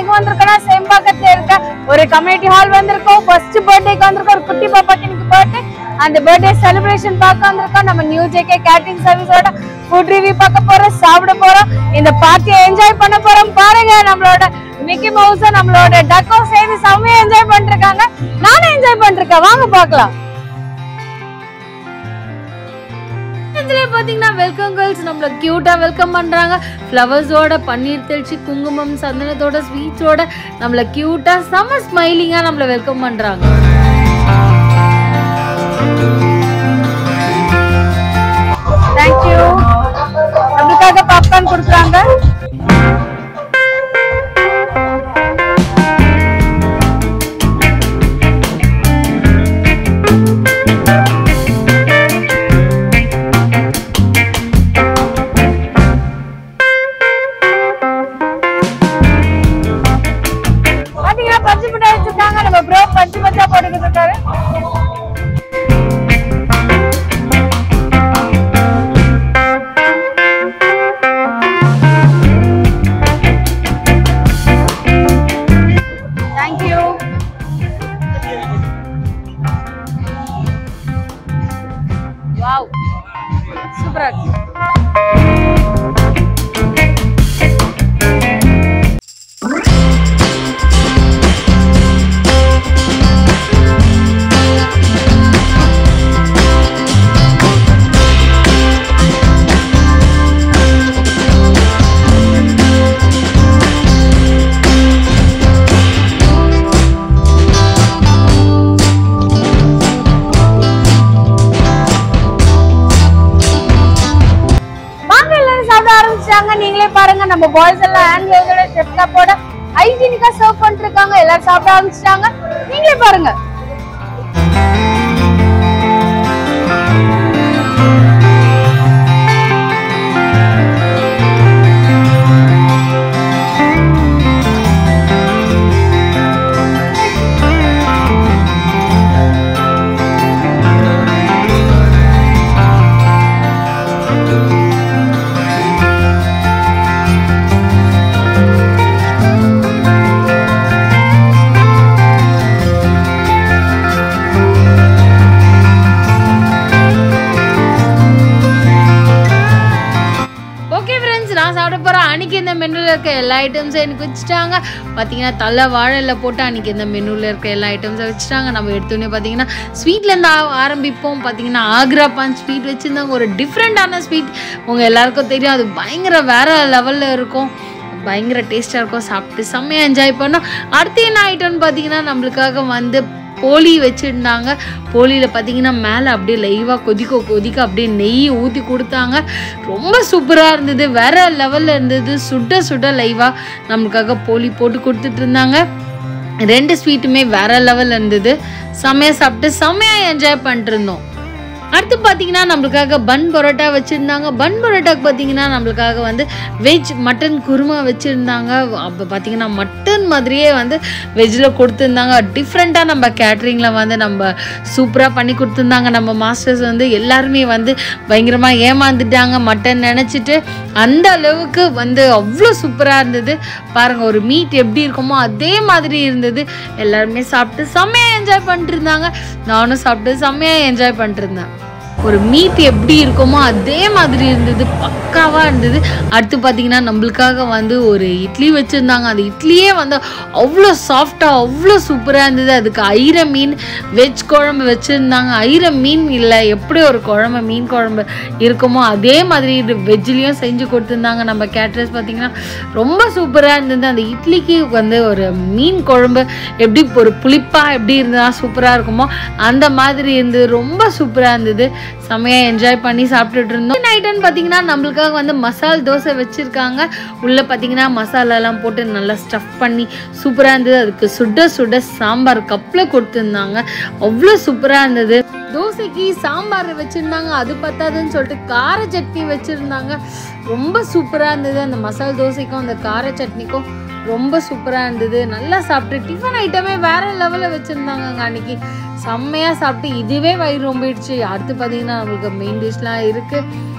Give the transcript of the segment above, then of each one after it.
எங்க வந்திருக்கோம்னா சேம்பாக்கத்துல இருக்க ஒரு கம்யூனிட்டி ஹால் வந்திருக்கோம் ஃபர்ஸ்ட் பர்த்டேக்கு வந்திருக்கோம் ஒரு குட்டி பாப்பாக்கு இன்னைக்கு பர்த்டே அந்த பர்த்டே செலிப்ரேஷன் பார்க்க வந்திருக்கோம் நம்ம நியூ ஜேகே கேட்டரிங் சர்வீஸோட ஃபுட் ரிவ்யூ பார்க்க போறோம் சாப்பிட போறோம் இந்த பார்ட்டியை என்ஜாய் பண்ண போறோம் பாருங்க நம்மளோட மிக்கி மவுஸ் நம்மளோட டக்கும் சேர்ந்து செம்மையா என்ஜாய் பண்ணிருக்காங்க நானும் என்ஜாய் பண்ணிருக்கேன் வாங்க பார்க்கலாம் இதுல பாத்தீங்கன்னா வெல்கம் கேர்ள்ஸ் நம்மள கியூட்டா வெல்கம் பண்றாங்க ஃப்ளவர்ஸோட பன்னீர் தெளிச்சு குங்குமம் சந்தனத்தோட ஸ்வீட்ஸோட நம்மள கியூட்டா செம ஸ்மைலிங்கா நம்மள வெல்கம் பண்றாங்க தேங்க்யூ நம்மளுக்காக பாப்கார்ன் கொடுக்குறாங்க பாத்தீங்கன்னா பஞ்சு மிட்டாய் வச்சிருக்காங்க நம்ம ப்ரோ பஞ்சு பஞ்சா போட்டுக்கிட்டு இருக்காரு தேங்க்யூ வாவ் சூப்பரா இருக்கு வாங்க எல்லாரும் சாப்பிட ஆரம்பிச்சாங்க நீங்களே பாருங்க நம்ம பாய்ஸ் எல்லாம் ஹேண்ட் வேவோட செஃப் கப்போட ஹைஜீனிக்கா சர்வ் பண்ணிட்டு இருக்காங்க எல்லாரும் சாப்பிட ஆரம்பிச்சிட்டாங்க நீங்களே பாருங்க ஓகே ஃப்ரெண்ட்ஸ் நான் சாப்பிட போகிறேன் அன்றைக்கி இந்த மெனுவில் இருக்க எல்லா ஐட்டம்ஸும் எனக்கு வச்சுட்டாங்க பார்த்தீங்கன்னா தலை வாழைல போட்டு அன்றைக்கி இந்த மெனுவில் இருக்க எல்லா ஐட்டம்ஸும் வச்சுட்டாங்க நம்ம எடுத்தோடனே பார்த்தீங்கன்னா ஸ்வீட்லேருந்து ஆரம்பிப்போம் பார்த்தீங்கன்னா ஆக்ரா பான் ஸ்வீட் வச்சுருந்தாங்க ஒரு டிஃப்ரெண்ட்டான ஸ்வீட் உங்கள் எல்லாருக்கும் தெரியும் அது பயங்கர வேறு லெவலில் இருக்கும் பயங்கர டேஸ்ட்டாக இருக்கும் சாப்பிட்டு செம்மையாக என்ஜாய் பண்ணோம் அடுத்து என்ன ஐட்டம்னு பார்த்தீங்கன்னா நம்மளுக்காக வந்து போலி வச்சுருந்தாங்க போலியில் பார்த்தீங்கன்னா மேலே அப்படியே லைவாக கொதிக்க கொதிக்க அப்படியே நெய் ஊற்றி கொடுத்தாங்க ரொம்ப சூப்பராக இருந்தது வேற லெவலில் இருந்தது சுட சுட லைவாக நம்மளுக்காக போலி போட்டு கொடுத்துட்டு இருந்தாங்க ரெண்டு ஸ்வீட்டுமே வேற லெவலில் இருந்தது செம்மையாக சாப்பிட்டு செம்மையாக என்ஜாய் பண்ணிட்டு இருந்தோம் அடுத்து பார்த்தீங்கன்னா நம்மளுக்காக பன் பரோட்டா வச்சுருந்தாங்க பன் பரோட்டாக்கு பார்த்தீங்கன்னா நம்மளுக்காக வந்து வெஜ் மட்டன் குருமா வச்சுருந்தாங்க அப்போ பார்த்தீங்கன்னா மட்டன் மாதிரியே வந்து வெஜ்ஜில் கொடுத்துருந்தாங்க டிஃப்ரெண்ட்டாக நம்ம கேட்ரிங்கில் வந்து நம்ம சூப்பராக பண்ணி கொடுத்துருந்தாங்க நம்ம மாஸ்டர்ஸ் வந்து எல்லாருமே வந்து பயங்கரமாக ஏமாந்துட்டாங்க மட்டன் நினச்சிட்டு அந்த அளவுக்கு வந்து அவ்வளோ சூப்பராக இருந்தது பாருங்கள் ஒரு மீட் எப்படி இருக்குமோ அதே மாதிரி இருந்தது எல்லாருமே சாப்பிட்டு செம்மையாக என்ஜாய் பண்ணிட்டு இருந்தாங்க நானும் சாப்பிட்டு செம்மையாக என்ஜாய் பண்ணிட்டு இருந்தேன் ஒரு மீட் எப்படி இருக்குமோ அதே மாதிரி இருந்தது பக்காவாக இருந்தது அடுத்து பார்த்தீங்கன்னா நம்மளுக்காக வந்து ஒரு இட்லி வச்சுருந்தாங்க அந்த இட்லியே வந்து அவ்வளோ சாஃப்டாக அவ்வளோ சூப்பராக இருந்தது அதுக்கு ஐர மீன் வெஜ் குழம்பு வச்சுருந்தாங்க ஐர மீன் இல்லை எப்படி ஒரு குழம்பு மீன் குழம்பு இருக்குமோ அதே மாதிரி இது வெஜ்லேயும் செஞ்சு கொடுத்துருந்தாங்க நம்ம கேட்ரஸ் பார்த்தீங்கன்னா ரொம்ப சூப்பராக இருந்தது அந்த இட்லிக்கு வந்து ஒரு மீன் குழம்பு எப்படி ஒரு புளிப்பாக எப்படி இருந்தால் சூப்பராக இருக்குமோ அந்த மாதிரி இருந்தது ரொம்ப சூப்பராக இருந்தது செம்மையாக என்ஜாய் பண்ணி சாப்பிட்டுட்டு இருந்தோம் ஐட்டம்னு பார்த்தீங்கன்னா நம்மளுக்காக வந்து மசால் தோசை வச்சுருக்காங்க உள்ளே பார்த்தீங்கன்னா மசாலாலாம் போட்டு நல்லா ஸ்டஃப் பண்ணி சூப்பராக இருந்தது அதுக்கு சுட சுட சாம்பார் கப்பில் கொடுத்துருந்தாங்க அவ்வளோ சூப்பராக இருந்தது தோசைக்கு சாம்பார் வச்சுருந்தாங்க அது பத்தாதுன்னு சொல்லிட்டு கார சட்னி வச்சுருந்தாங்க ரொம்ப சூப்பராக இருந்தது அந்த மசால் தோசைக்கும் அந்த கார சட்னிக்கும் ரொம்ப சூப்பராக இருந்தது நல்லா சாப்பிட்டு டிஃபன் ஐட்டமே வேற லெவலில் வச்சுருந்தாங்க அன்னைக்கு செம்மையாக சாப்பிட்டு இதுவே வயிறு ரொம்பிடுச்சு அடுத்து பார்த்தீங்கன்னா நம்மளுக்கு மெயின் டிஷ்லாம் இருக்குது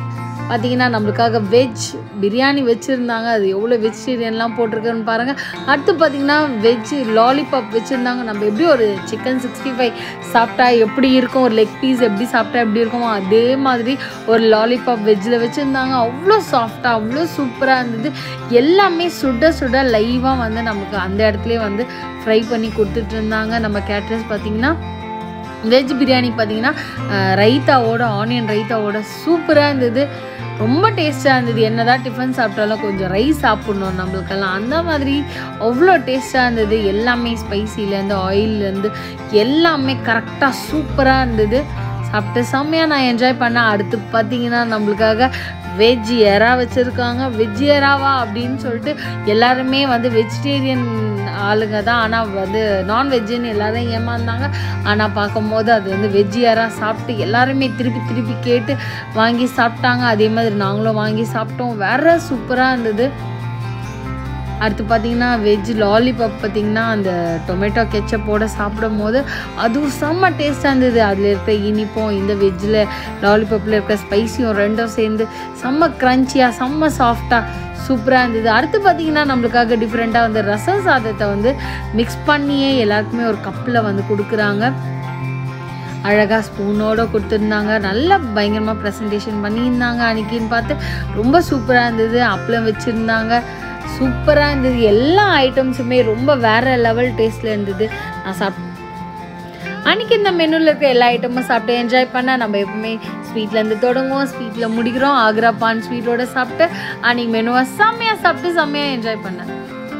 பார்த்தீங்கன்னா நம்மளுக்காக வெஜ் பிரியாணி வச்சுருந்தாங்க அது எவ்வளோ வெஜிடேரியன்லாம் போட்டிருக்குன்னு பாருங்கள் அடுத்து பார்த்தீங்கன்னா வெஜ் லாலிபாப் வச்சுருந்தாங்க நம்ம எப்படி ஒரு சிக்கன் சிக்ஸ்டி ஃபைவ் சாப்பிட்டா எப்படி இருக்கும் ஒரு லெக் பீஸ் எப்படி சாப்பிட்டா எப்படி இருக்குமோ அதே மாதிரி ஒரு லாலிபாப் வெஜ்ஜில் வச்சுருந்தாங்க அவ்வளோ சாஃப்டாக அவ்வளோ சூப்பராக இருந்தது எல்லாமே சுட சுட லைவாக வந்து நமக்கு அந்த இடத்துலயே வந்து ஃப்ரை பண்ணி கொடுத்துட்டு இருந்தாங்க நம்ம கேட்ரஸ் பார்த்தீங்கன்னா வெஜ் பிரியாணி பார்த்தீங்கன்னா அஹ், ரைத்தாவோட ஆனியன் ரைத்தாவோட சூப்பராக இருந்தது ரொம்ப டேஸ்ட்டாக இருந்தது என்னதான் டிஃபன் சாப்பிட்டாலும் கொஞ்சம் ரைஸ் சாப்பிட்ணும் நம்மளுக்கெல்லாம் அந்த மாதிரி அவ்வளோ டேஸ்ட்டாக இருந்தது எல்லாமே ஸ்பைசிலேருந்து ஆயிலேருந்து எல்லாமே கரெக்டாக சூப்பராக இருந்தது சாப்பிட்டு செம்மையாக நான் என்ஜாய் பண்ணேன் அடுத்து பார்த்தீங்கன்னா நம்மளுக்காக வெஜ் எறா வச்சுருக்காங்க வெஜ் எறாவா அப்படின்னு சொல்லிட்டு எல்லாருமே வந்து வெஜிடேரியன் ஆளுங்க தான் ஆனால் வந்து நான்வெஜ்ஜுன்னு எல்லாரும் ஏமாந்தாங்க ஆனால் பார்க்கும்போது அது வந்து வெஜ் எறா சாப்பிட்டு எல்லாருமே திருப்பி திருப்பி கேட்டு வாங்கி சாப்பிட்டாங்க அதே மாதிரி நாங்களும் வாங்கி சாப்பிட்டோம் வேற சூப்பராக இருந்தது அடுத்து பார்த்தீங்கன்னா வெஜ் லாலிபாப் பார்த்தீங்கன்னா அந்த டொமேட்டோ கெச்சப்போட சாப்பிடும் போது அதுவும் செம்ம டேஸ்ட்டாக இருந்தது அதில் இருக்க இனிப்பும் இந்த வெஜ்ஜில் லாலிபாப்பில் இருக்க ஸ்பைசியும் ரெண்டும் சேர்ந்து செம்ம க்ரன்ச்சியாக செம்ம சாஃப்டாக சூப்பராக இருந்தது அடுத்து பார்த்தீங்கன்னா நம்மளுக்காக டிஃப்ரெண்ட்டாக வந்து ரசம் சாதத்தை வந்து மிக்ஸ் பண்ணியே எல்லாருக்குமே ஒரு கப்பில் வந்து கொடுக்குறாங்க அழகாக ஸ்பூனோட கொடுத்துருந்தாங்க நல்லா பயங்கரமாக ப்ரெசன்டேஷன் பண்ணியிருந்தாங்க அன்னைக்குன்னு பார்த்து ரொம்ப சூப்பராக இருந்தது அப்பளம் வச்சுருந்தாங்க சூப்பராக இருந்தது எல்லா ஐட்டம்ஸுமே ரொம்ப வேற லெவல் டேஸ்ட்டில் இருந்தது நான் சாப் அன்னைக்கு இந்த மெனுவில் இருக்க எல்லா ஐட்டமும் சாப்பிட்டு என்ஜாய் பண்ண நம்ம எப்பவுமே ஸ்வீட்லேருந்து தொடங்குவோம் ஸ்வீட்டில் முடிக்கிறோம் ஆக்ரா பான் ஸ்வீட்டோட சாப்பிட்டு அன்னைக்கு மெனுவை செம்மையாக சாப்பிட்டு செம்மையாக என்ஜாய் பண்ணேன்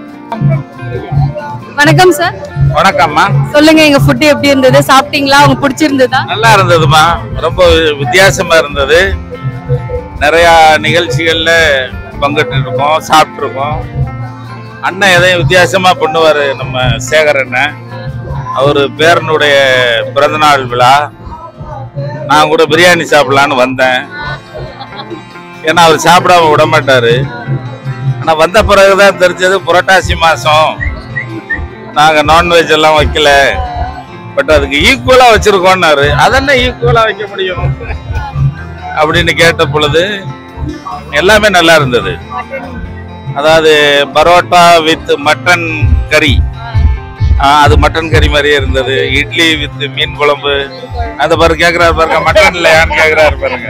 வணக்கம் சார் வணக்கம்மா சொல்லுங்க எங்க ஃபுட் எப்படி இருந்தது சாப்பிட்டீங்களா உங்களுக்கு பிடிச்சிருந்ததா நல்லா இருந்ததுமா ரொம்ப வித்தியாசமா இருந்தது நிறைய நிகழ்ச்சிகள்ல பங்கிட்டு இருக்கோம் சாப்பிட்ருக்கோம் அண்ணன் எதையும் வித்தியாசமா பண்ணுவாரு நம்ம சேகர் அண்ணன் அவர் பேரனுடைய பிறந்தநாள் விழா நான் கூட பிரியாணி சாப்பிடலான்னு வந்தேன் ஏன்னா அவர் சாப்பிடாம விட மாட்டாரு ஆனா வந்த பிறகுதான் தெரிஞ்சது புரட்டாசி மாசம் நாங்க நான்வெஜ் எல்லாம் வைக்கல பட் அதுக்கு ஈக்குவலா வச்சிருக்கோம்னாரு அதென்ன ஈக்குவலா வைக்க முடியும் அப்படின்னு கேட்ட பொழுது எல்லாமே நல்லா இருந்தது அதாவது பரோட்டா வித் மட்டன் கறி ஆஹ் அது மட்டன் கறி மாதிரியே இருந்தது இட்லி வித் மீன் குழம்பு அந்த பாரு கேக்குறாரு பாருங்க மட்டன் இல்லையான்னு கேக்குறாரு பாருங்க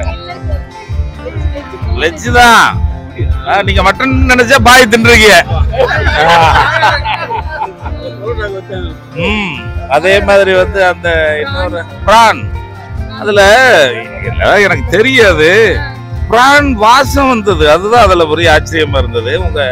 வெஜ் தான் ஆஹ் நீங்க மட்டன் நினைச்சா பாய் தின்றுறீங்க ம் அதே மாதிரி வந்து அந்த இன்னொரு பிரான் அதுல எல்லாம் எனக்கு தெரியாது பிரான் வாசம் வந்தது அதுதான் அதுல பெரிய ஆச்சரியமா இருந்தது உங்க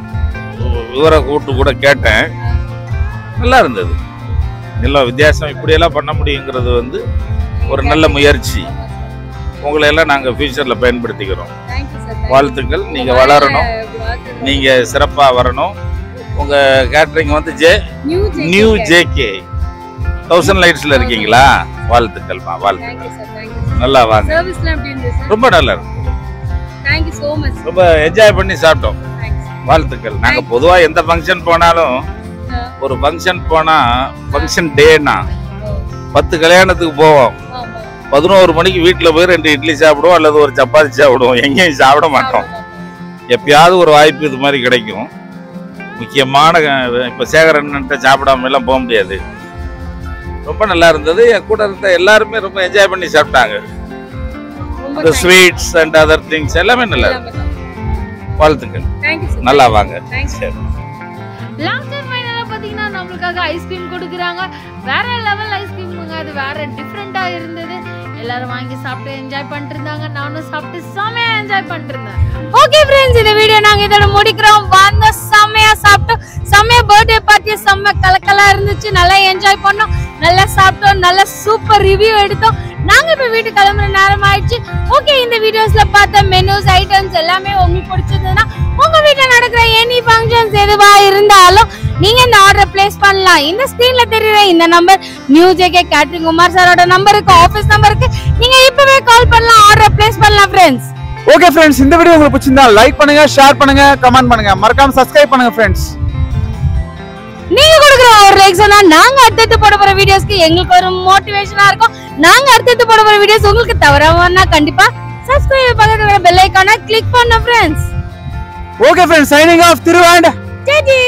விவர கூட்டு கூட கேட்டேன் நல்லா இருந்தது எல்லாம் வித்தியாசம் இப்படியெல்லாம் பண்ண முடியுங்கிறது வந்து ஒரு நல்ல முயற்சி உங்களை எல்லாம் நாங்க ஃபியூச்சர்ல பயன்படுத்திக்கிறோம் வாழ்த்துக்கள் நீங்க வளரணும் நீங்க சிறப்பா வரணும் உங்க கேட்டரிங் வந்து ஜே நியூ ஜேகே தௌசண்ட் லைட்ஸ்ல இருக்கீங்களா வாழ்த்துக்கள்மா வாழ்த்துக்கள் நல்லா வாங்க சர்வீஸ்லாம் எப்படி இருந்தது சார் ரொம்ப நல்லா இருக்கு தேங்க்யூ ஸோ மச் ரொம்ப என்ஜாய் பண்ணி சாப்பிட்டோம் வாழ்த்துக்கள் நாங்க பொதுவா எந்த ஃபங்க்ஷன் போனாலும் ஒரு ஃபங்க்ஷன் போனா ஃபங்க்ஷன் டேனா பத்து கல்யாணத்துக்கு போவோம் பதினோரு மணிக்கு வீட்டில் போய் ரெண்டு இட்லி சாப்பிடுவோம் அல்லது ஒரு சப்பாத்தி சாப்பிடுவோம் எங்கேயும் சாப்பிட மாட்டோம் எப்பயாவது ஒரு வாய்ப்பு இது மாதிரி கிடைக்கும் முக்கியமான க- இப்ப சேகரன்ட்ட சாப்பிடாம எல்லாம் போக முடியாது ரொம்ப நல்லா இருந்தது என் கூட இருந்த எல்லாருமே ரொம்ப என்ஜாய் பண்ணி சாப்பிட்டாங்க இந்த ஸ்வீட்ஸ் அண்ட் அதர் திங்ஸ் எல்லாமே நல்லா இருக்கு வாழ்த்துக்கள் தேங்க்யூ சார் நல்லா வாங்க தேங்க்ஸ் சரி லாஸ்ட் டைம் ஃபைனலில் பார்த்தீங்கன்னா நம்மளுக்காக ஐஸ்கிரீம் கொடுக்குறாங்க வேற லெவல் ஐஸ்கிரீமுங்க அது வேற டிஃப்ரெண்ட்டாக இருந்தது எல்லாரும் வாங்கி சாப்பிட்டு என்ஜாய் பண்ணிட்டு இருந்தாங்க நானும் சாப்பிட்டு செமையா என்ஜாய் பண்ணிட்டு இருந்தேன் ஓகே ஃப்ரெண்ட்ஸ் இந்த வீடியோ நாங்க இதோட முடிக்கிறோம் வந்த செம்மையா சாப்பிட்டோம் செம்மையா பர்த்டே பார்ட்டி செம்ம கலக்கலா இருந்துச்சு நல்லா என்ஜாய் பண்ணோம் நல்லா சாப்பிட்டோம் நல்ல சூப்பர் ரிவ்யூ எடுத்தோம் நாங்க இப்ப வீட்டுக்கு கிளம்புற நேரம் ஆயிடுச்சு ஓகே இந்த வீடியோஸ்ல பார்த்த மெனூஸ் ஐட்டம்ஸ் எல்லாமே உங்களுக்கு பிடிச்சிருந்ததுன்னா உங்க வீட்டுல நடக்கிற எனி ஃபங்க்ஷன்ஸ் எதுவா இருந்தாலும் நீங்க இந்த ஆர்டர் பிளேஸ் பண்ணலாம் இந்த ஸ்கிரீன்ல தெரியுற இந்த number new JK catering Kumar சாரோட நம்பருக்கு ஆபீஸ் நம்பருக்கு நீங்க இப்பவே கால் பண்ணலாம் ஆர்டர் பிளேஸ் பண்ணலாம் ஃப்ரெண்ட்ஸ் ஓகே ஃப்ரெண்ட்ஸ் இந்த வீடியோ உங்களுக்கு பிடிச்சிருந்தா லைக் பண்ணுங்க ஷேர் பண்ணுங்க கமெண்ட் பண்ணுங்க மறக்காம சப்ஸ்கிரைப் பண்ணுங்க ஃப்ரெண்ட்ஸ் நீங்க கொடுக்குற ஒரு லைக்ஸ் நாங்க அடுத்தடுத்து போட போற வீடியோஸ்க்கு எங்களுக்கு ஒரு மோட்டிவேஷனா இருக்கும் நாங்க அடுத்தடுத்து போட போற வீடியோஸ் உங்களுக்கு தவறாமன்னா கண்டிப்பா சப்ஸ்கிரைப் பக்கத்துல பெல் ஐக்கான கிளிக் பண்ண friends okay friends signing off Thiru and daddy